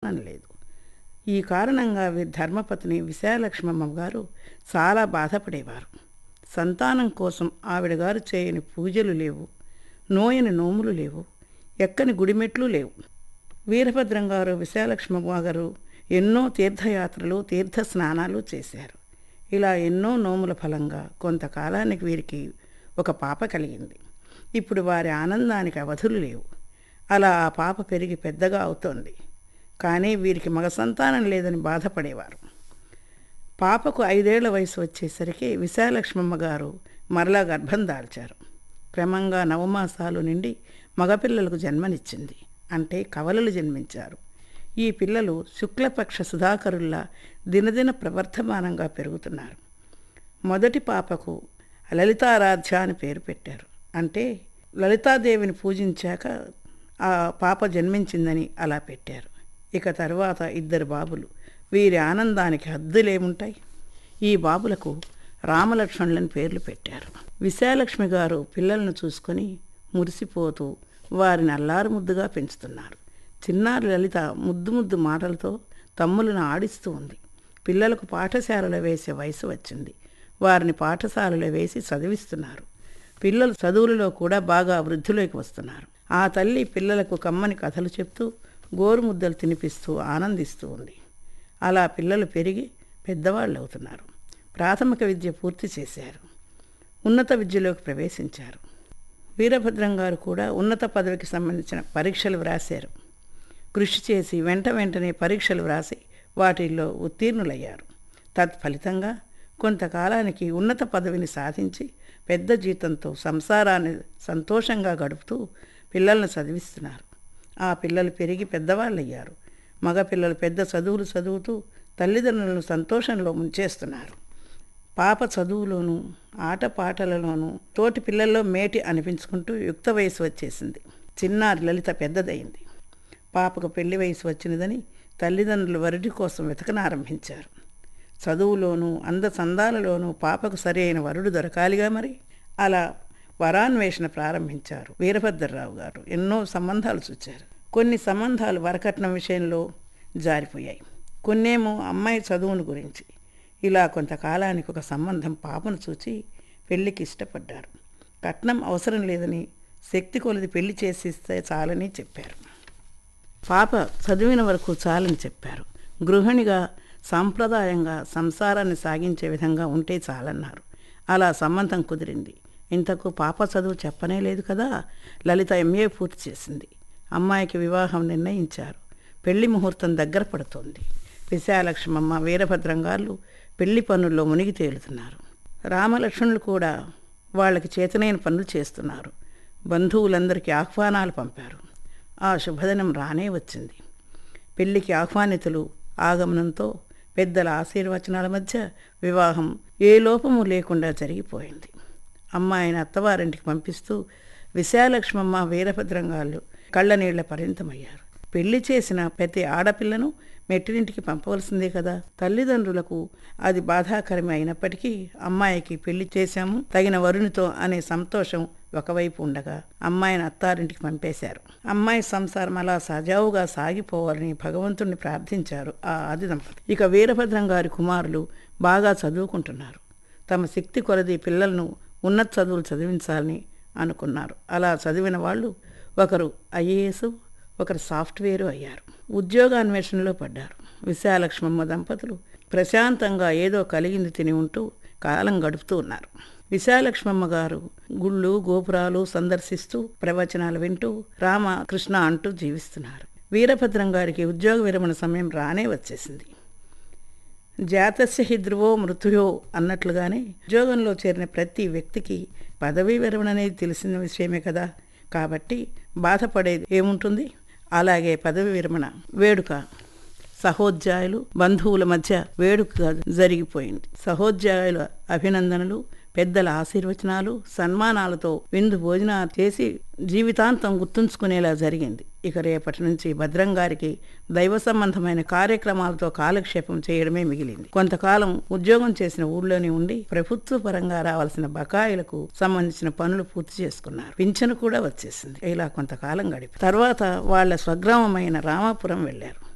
సంతానం లేదు ఈ కారణంగా వీరి ధర్మపత్ని విశాలక్ష్మమ్మ గారు చాలా బాధపడేవారు సంతానం కోసం ఆవిడ గారు చేయని పూజలు లేవు నోయని నోములు లేవు ఎక్కని గుడిమెట్లు లేవు వీరభద్రం గారు విశాలక్ష్మమ్మ గారు ఎన్నో తీర్థయాత్రలు తీర్థ స్నానాలు చేశారు ఇలా ఎన్నో నోముల ఫలంగా కొంతకాలానికి వీరికి ఒక పాప కలిగింది ఇప్పుడు వారి ఆనందానికి అవధులు లేవు అలా ఆ పాప పెరిగి పెద్దగా అవుతోంది కానీ వీరికి మగ సంతానం లేదని బాధపడేవారు పాపకు ఐదేళ్ల వయసు వచ్చేసరికి విశాలక్ష్మమ్మ గారు మరలా గర్భం దాల్చారు క్రమంగా నవమాసాలు నిండి మగపిల్లలకు జన్మనిచ్చింది అంటే కవలలు జన్మించారు ఈ పిల్లలు శుక్లపక్ష సుధాకరుల్లా దినదిన ప్రవర్ధమానంగా పెరుగుతున్నారు మొదటి పాపకు లలితారాధ్య అని పేరు పెట్టారు అంటే లలితాదేవిని పూజించాక ఆ పాప జన్మించిందని అలా పెట్టారు ఇక తర్వాత ఇద్దరు బాబులు వీరి ఆనందానికి హద్దులేముంటాయి ఈ బాబులకు రామలక్ష్మణులని పేర్లు పెట్టారు విశాలక్ష్మి గారు పిల్లలను చూసుకొని మురిసిపోతూ వారిని అల్లారు ముద్దుగా పెంచుతున్నారు చిన్నారి లలిత ముద్దు ముద్దు మాటలతో తమ్ములను ఆడిస్తూ ఉంది పిల్లలకు పాఠశాలలో వేసే వయసు వచ్చింది వారిని పాఠశాలలో వేసి చదివిస్తున్నారు పిల్లలు చదువులలో కూడా బాగా వృద్ధిలోకి వస్తున్నారు ఆ తల్లి పిల్లలకు కమ్మని కథలు చెప్తూ గోరుముద్దలు తినిపిస్తూ ఆనందిస్తూ ఉంది అలా పిల్లలు పెరిగి పెద్దవాళ్ళు అవుతున్నారు ప్రాథమిక విద్య పూర్తి చేశారు ఉన్నత విద్యలోకి ప్రవేశించారు వీరభద్రం గారు కూడా ఉన్నత పదవికి సంబంధించిన పరీక్షలు వ్రాశారు కృషి చేసి వెంట వెంటనే పరీక్షలు వ్రాసి వాటిల్లో ఉత్తీర్ణులయ్యారు తత్ఫలితంగా కొంతకాలానికి ఉన్నత పదవిని సాధించి పెద్ద జీతంతో సంసారాన్ని సంతోషంగా గడుపుతూ పిల్లలను చదివిస్తున్నారు ఆ పిల్లలు పెరిగి పెద్దవాళ్ళయ్యారు మగపిల్లలు పెద్ద చదువులు చదువుతూ తల్లిదండ్రులను సంతోషంలో ముంచేస్తున్నారు పాప చదువులోనూ ఆటపాటలలోనూ తోటి పిల్లల్లో మేటి అనిపించుకుంటూ యుక్త వయసు వచ్చేసింది చిన్నారి లలిత పెద్దదయింది పాపకు పెళ్లి వయసు వచ్చినదని తల్లిదండ్రులు వరుడి కోసం వెతకనారంభించారు చదువులోనూ అందచందాలలోనూ పాపకు సరి అయిన వరుడు దొరకాలిగా మరి అలా వరాన్వేషణ ప్రారంభించారు వీరభద్రరావు గారు ఎన్నో సంబంధాలు చూచారు కొన్ని సంబంధాలు వరకట్నం విషయంలో జారిపోయాయి కొన్నేమో అమ్మాయి చదువును గురించి ఇలా కొంతకాలానికి ఒక సంబంధం పాపను చూచి పెళ్లికి ఇష్టపడ్డారు కట్నం అవసరం లేదని శక్తి కొలది పెళ్లి చేసిస్తే చాలని చెప్పారు పాప చదివిన వరకు చాలని చెప్పారు గృహిణిగా సాంప్రదాయంగా సంసారాన్ని సాగించే విధంగా ఉంటే చాలన్నారు అలా సంబంధం కుదిరింది ఇంతకు పాప చదువు చెప్పనే లేదు కదా లలిత ఎంఏ పూర్తి చేసింది అమ్మాయికి వివాహం నిర్ణయించారు పెళ్లి ముహూర్తం దగ్గర పడుతోంది విశాలక్ష్మమ్మ వీరభద్రం గారు పెళ్లి పనుల్లో మునిగి తేలుతున్నారు రామలక్ష్మణులు కూడా వాళ్ళకి చేతనైన పనులు చేస్తున్నారు బంధువులందరికీ ఆహ్వానాలు పంపారు ఆ శుభదినం రానే వచ్చింది పెళ్లికి ఆహ్వానితులు ఆగమనంతో పెద్దల ఆశీర్వచనాల మధ్య వివాహం ఏ లోపము లేకుండా జరిగిపోయింది అమ్మాయిని అత్తవారింటికి పంపిస్తూ విశాలక్ష్మమ్మ వీరభద్రంగాళ్ళు కళ్ళనీళ్ల పరిమితమయ్యారు పెళ్లి చేసిన ప్రతి ఆడపిల్లను మెట్టినింటికి పంపవలసిందే కదా తల్లిదండ్రులకు అది బాధాకరమే అయినప్పటికీ అమ్మాయికి పెళ్లి చేశాము తగిన వరునితో అనే సంతోషం ఒకవైపు ఉండగా అమ్మాయిని అత్తారింటికి పంపేశారు అమ్మాయి సంసారం అలా సజావుగా సాగిపోవాలని భగవంతుణ్ణి ప్రార్థించారు ఆ ఆది దంపతి ఇక వీరభద్రం గారి కుమారులు బాగా చదువుకుంటున్నారు తమ శక్తి కొలది పిల్లలను ఉన్నత చదువులు చదివించాలని అనుకున్నారు అలా చదివిన వాళ్ళు ఒకరు ఐఏఎస్ ఒకరు సాఫ్ట్వేరు అయ్యారు ఉద్యోగాన్వేషణలో పడ్డారు విశాలక్ష్మమ్మ దంపతులు ప్రశాంతంగా ఏదో కలిగింది తిని ఉంటూ కాలం గడుపుతూ ఉన్నారు విశాలక్ష్మమ్మ గారు గుళ్ళు గోపురాలు సందర్శిస్తూ ప్రవచనాలు వింటూ రామ కృష్ణ అంటూ జీవిస్తున్నారు వీరభద్రం గారికి ఉద్యోగ విరమణ సమయం రానే వచ్చేసింది జాతస్య హి ధ్రువో మృత్యో అన్నట్లుగానే ఉద్యోగంలో చేరిన ప్రతి వ్యక్తికి పదవీ విరమణ అనేది తెలిసిన విషయమే కదా కాబట్టి బాధపడేది ఏముంటుంది అలాగే పదవి విరమణ వేడుక సహోద్యాయులు బంధువుల మధ్య వేడుక జరిగిపోయింది సహోద్యాయుల అభినందనలు పెద్దల ఆశీర్వచనాలు సన్మానాలతో విందు భోజనాలు చేసి జీవితాంతం గుర్తుంచుకునేలా జరిగింది ఇక రేపటి నుంచి భద్రం గారికి దైవ సంబంధమైన కార్యక్రమాలతో కాలక్షేపం చేయడమే మిగిలింది కొంతకాలం ఉద్యోగం చేసిన ఊళ్ళోనే ఉండి ప్రభుత్వ పరంగా రావాల్సిన బకాయిలకు సంబంధించిన పనులు పూర్తి చేసుకున్నారు పింఛను కూడా వచ్చేసింది ఇలా కొంతకాలం గడిపి తర్వాత వాళ్ళ స్వగ్రామమైన రామాపురం వెళ్లారు